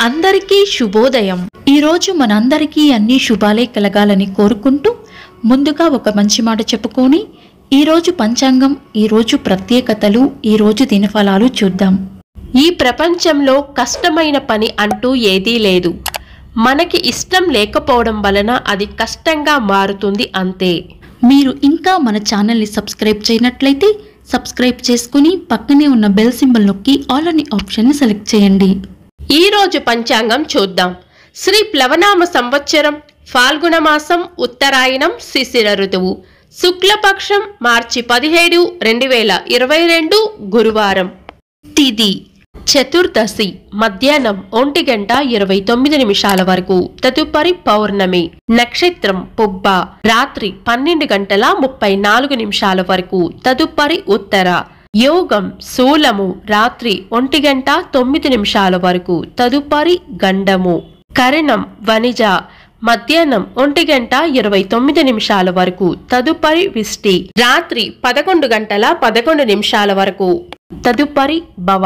అందరికీ శుభోదయం ఈరోజు మనందరికీ అన్ని శుభాలే కలగాలని కోరుకుంటూ ముందుగా ఒక మంచి మాట చెప్పుకొని ఈరోజు పంచాంగం ఈరోజు ప్రత్యేకతలు ఈరోజు దినఫలాలు చూద్దాం ఈ ప్రపంచంలో కష్టమైన పని అంటూ ఏదీ లేదు మనకి ఇష్టం లేకపోవడం వలన అది కష్టంగా మారుతుంది అంతే మీరు ఇంకా మన ఛానల్ని సబ్స్క్రైబ్ చేయనట్లయితే సబ్స్క్రైబ్ చేసుకుని పక్కనే ఉన్న బెల్ సింబల్ నొక్కి ఆల్ అని ఆప్షన్ని సెలెక్ట్ చేయండి ఈ రోజు పంచాంగం చూద్దాం శ్రీ ప్లవనామ సంవత్సరం ఫాల్గుణ మాసం ఉత్తరాయణం శిశిర ఋతువు శుక్లపక్షం మార్చి పదిహేడు రెండు వేల ఇరవై రెండు గురువారం తిది చతుర్దశి మధ్యాహ్నం ఒంటి గంట ఇరవై తొమ్మిది నిమిషాల వరకు తదుపరి పౌర్ణమి నక్షత్రం పుబ్బ రాత్రి పన్నెండు గంటల ముప్పై నాలుగు నిమిషాల వరకు తదుపరి ఉత్తర యోగం శూలము రాత్రి ఒంటి గంట తొమ్మిది నిమిషాల వరకు తదుపరి గండము కరణం వనిజ మధ్యాహ్నం ఒంటి గంట ఇరవై తొమ్మిది నిమిషాల వరకు తదుపరి విష్టి రాత్రి పదకొండు గంటల పదకొండు నిమిషాల వరకు తదుపరి భవ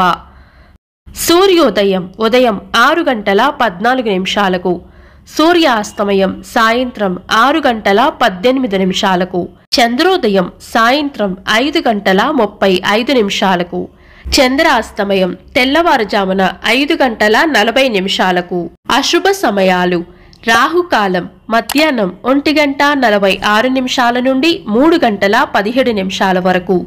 సూర్యోదయం ఉదయం ఆరు గంటల పద్నాలుగు నిమిషాలకు సూర్యాస్తమయం సాయంత్రం ఆరు గంటల పద్దెనిమిది నిమిషాలకు చంద్రోదయం సాయంత్రం ఐదు గంటల ముప్పై ఐదు నిమిషాలకు చంద్రాస్తమయం తెల్లవారుజామున ఐదు గంటల నలభై నిమిషాలకు అశుభ సమయాలు రాహుకాలం మధ్యాహ్నం ఒంటి గంట నలభై ఆరు నిమిషాల నుండి మూడు గంటల పదిహేడు నిమిషాల వరకు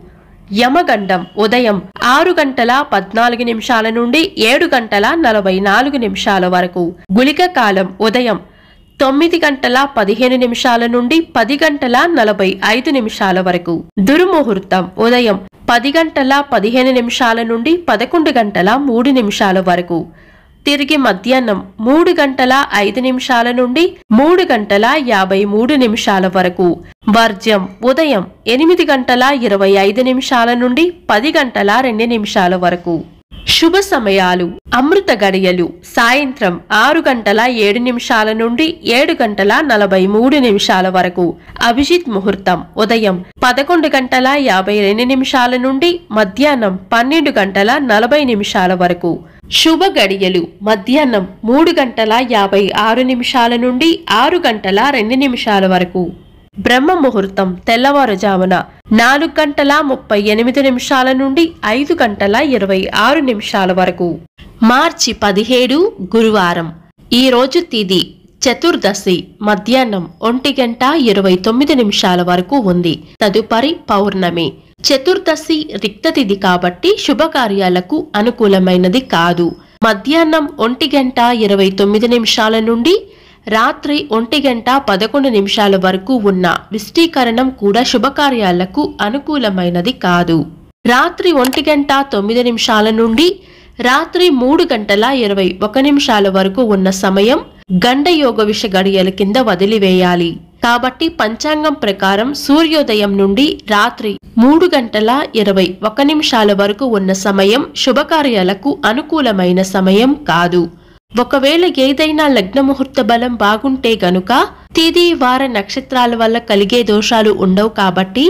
యమగండం ఉదయం ఆరు గంటల పద్నాలుగు నిమిషాల నుండి ఏడు గంటల నలభై నాలుగు నిమిషాల వరకు గుళిక కాలం ఉదయం తొమ్మిది గంటల పదిహేను నిమిషాల నుండి పది గంటల నలభై ఐదు నిమిషాల వరకు దుర్ముహూర్తం ఉదయం పది గంటల పదిహేను నిమిషాల నుండి పదకొండు గంటల మూడు నిమిషాల వరకు తిరిగి మధ్యాహ్నం మూడు గంటల ఐదు నిమిషాల నుండి మూడు గంటల యాభై మూడు నిమిషాల వరకు వర్జ్యం ఉదయం ఎనిమిది గంటల ఇరవై ఐదు నిమిషాల నుండి పది గంటల రెండు నిమిషాల వరకు శుభ సమయాలు అమృత గడియలు సాయంత్రం ఆరు గంటల ఏడు నిమిషాల నుండి ఏడు గంటల నలభై మూడు నిమిషాల వరకు అభిజిత్ ముహూర్తం ఉదయం పదకొండు గంటల యాభై రెండు నిమిషాల నుండి మధ్యాహ్నం పన్నెండు గంటల నలభై నిమిషాల వరకు శుభ గడియలు మధ్యాహ్నం మూడు గంటల యాభై ఆరు నిమిషాల నుండి ఆరు గంటల రెండు నిమిషాల వరకు బ్రహ్మ ముహూర్తం తెల్లవారుజామున నాలుగు గంటల ముప్పై ఎనిమిది నిమిషాల నుండి ఐదు గంటల ఇరవై ఆరు నిమిషాల వరకు మార్చి పదిహేడు గురువారం ఈ రోజు తిది చతుర్దశి మధ్యాహ్నం ఒంటి గంట ఇరవై తొమ్మిది నిమిషాల వరకు ఉంది తదుపరి పౌర్ణమి చతుర్దశి రిక్త తిథి కాబట్టి శుభకార్యాలకు అనుకూలమైనది కాదు మధ్యాహ్నం ఒంటి గంట ఇరవై తొమ్మిది నిమిషాల నుండి రాత్రి ఒంటి గంట పదకొండు నిమిషాల వరకు ఉన్న విస్తీకరణం కూడా శుభకార్యాలకు అనుకూలమైనది కాదు రాత్రి ఒంటి గంట తొమ్మిది నిమిషాల నుండి రాత్రి మూడు గంటల ఇరవై ఒక నిమిషాల వరకు ఉన్న సమయం గండయోగ విష గడియల కింద వదిలివేయాలి కాబట్టి పంచాంగం ప్రకారం సూర్యోదయం నుండి రాత్రి మూడు గంటల ఇరవై ఒక నిమిషాల వరకు ఉన్న సమయం శుభకార్యాలకు అనుకూలమైన సమయం కాదు ఒకవేళ ఏదైనా లగ్న ముహూర్త బలం బాగుంటే గనుక తిది వార నక్షత్రాల వల్ల కలిగే దోషాలు ఉండవు కాబట్టి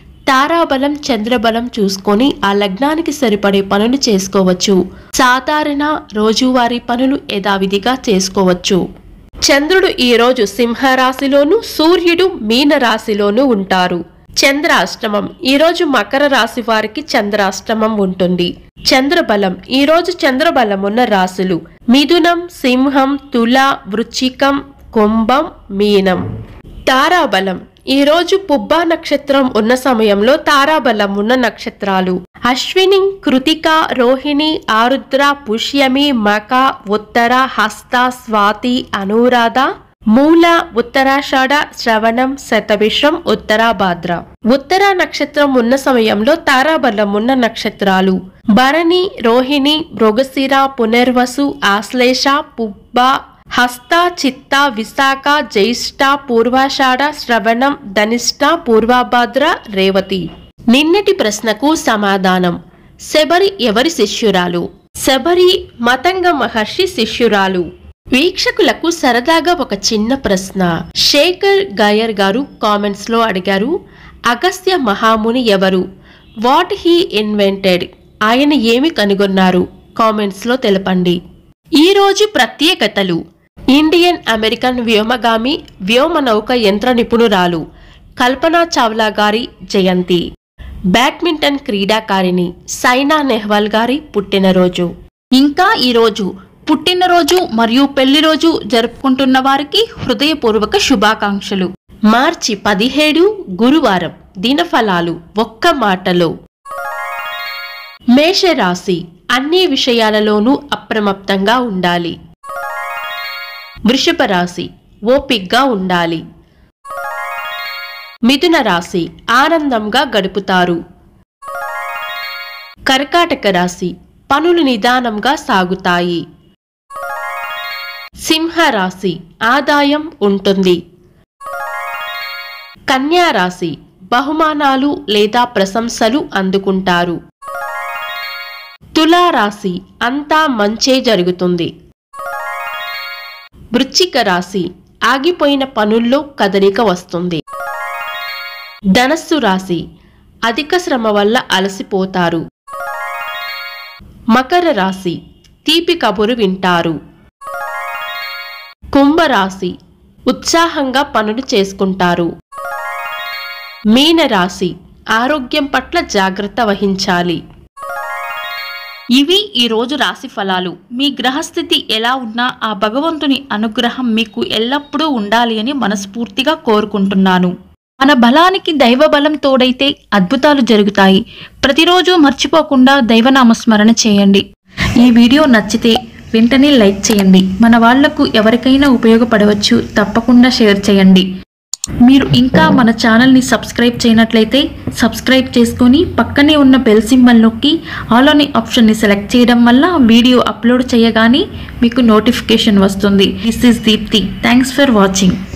తారాబలం చంద్రబలం చూసుకొని ఆ లగ్నానికి సరిపడే పనులు చేసుకోవచ్చు సాధారణ రోజువారీ పనులు యథావిధిగా చేసుకోవచ్చు చంద్రుడు ఈ రోజు సింహరాశిలోను సూర్యుడు మీన రాశిలోను ఉంటారు చంద్రాష్టమం ఈ రోజు మకర రాశి వారికి చంద్రాష్టమం ఉంటుంది చంద్రబలం ఈ రోజు చంద్రబలం ఉన్న రాశులు మిథునం సింహం తుల వృచ్చికం కుంభం మీనం తారాబలం ఈ రోజు పుబ్బా నక్షత్రం ఉన్న సమయంలో తారాబలం ఉన్న నక్షత్రాలు అశ్విని కృతిక రోహిణి ఆరుద్ర పుష్యమి మక ఉత్తర హస్త స్వాతి అనురాధ మూల ఉత్తరాషాఢ శ్రవణం శతభిషం ఉత్తరాభాద్ర ఉత్తర నక్షత్రం ఉన్న సమయంలో తారాబలం ఉన్న నక్షత్రాలు భరణి రోహిణి మృగశిర పునర్వసు ఆశ్లేష పుబ్బ హస్త చిత్త విశాఖ జ్యేష్ఠ పూర్వాషాఢ శ్రవణం ధనిష్ట పూర్వభద్ర రేవతి నిన్నటి ప్రశ్నకు సమాధానం శబరి ఎవరి శిష్యురాలు శబరి మతంగ మహర్షి శిష్యురాలు వీక్షకులకు సరదాగా ఒక చిన్న ప్రశ్న శేఖర్ గాయర్ గారు కామెంట్స్ లో అడిగారు అగస్త్య మహాముని ఎవరు వాట్ హీ ఇన్వెంటెడ్ ఆయన ఏమి కనుగొన్నారు కామెంట్స్ లో తెలపండి ఈ రోజు ప్రత్యేకతలు ఇండియన్ అమెరికన్ వ్యోమగామి వ్యోమనౌక యంత్ర నిపుణురాలు కల్పనా చావ్లా గారి జయంతి బ్యాడ్మింటన్ క్రీడాకారిణి సైనా నెహ్వాల్ గారి పుట్టినరోజు ఇంకా ఈరోజు పుట్టినరోజు మరియు పెళ్లి రోజు జరుపుకుంటున్న వారికి హృదయపూర్వక శుభాకాంక్షలు మార్చి పదిహేడు గురువారం దినఫలాలు ఒక్క మాటలో మేషరాశి అన్ని విషయాలలోనూ అప్రమత్తంగా ఉండాలి వృషభ రాశి ఓపిగ్గా ఉండాలి మిథున రాశి ఆనందంగా గడుపుతారు కర్కాటక రాశి పనులు నిదానంగా సాగుతాయి సింహ రాశి ఆదాయం ఉంటుంది కన్యా రాశి బహుమానాలు లేదా ప్రశంసలు అందుకుంటారు తులా రాశి అంతా మంచే జరుగుతుంది వృశ్చిక రాశి ఆగిపోయిన పనుల్లో కదలిక వస్తుంది ధనస్సు రాశి అధిక శ్రమ వల్ల అలసిపోతారు మకర రాశి తీపి కబురు వింటారు కుంభరాశి ఉత్సాహంగా పనులు చేసుకుంటారు మీనరాశి ఆరోగ్యం పట్ల జాగ్రత్త వహించాలి ఇవి ఈ రోజు రాశి ఫలాలు మీ గ్రహస్థితి ఎలా ఉన్నా ఆ భగవంతుని అనుగ్రహం మీకు ఎల్లప్పుడూ ఉండాలి అని మనస్ఫూర్తిగా కోరుకుంటున్నాను మన బలానికి దైవ బలం తోడైతే అద్భుతాలు జరుగుతాయి ప్రతిరోజు మర్చిపోకుండా దైవనామస్మరణ చేయండి ఈ వీడియో నచ్చితే వెంటనే లైక్ చేయండి మన వాళ్లకు ఎవరికైనా ఉపయోగపడవచ్చు తప్పకుండా షేర్ చేయండి మీరు ఇంకా మన ఛానల్ని సబ్స్క్రైబ్ చేయనట్లయితే సబ్స్క్రైబ్ చేసుకొని పక్కనే ఉన్న బెల్ సింబల్ నొక్కి ఆల్ అనే ఆప్షన్ని సెలెక్ట్ చేయడం వల్ల వీడియో అప్లోడ్ చేయగానే మీకు నోటిఫికేషన్ వస్తుంది this is Deepti thanks for watching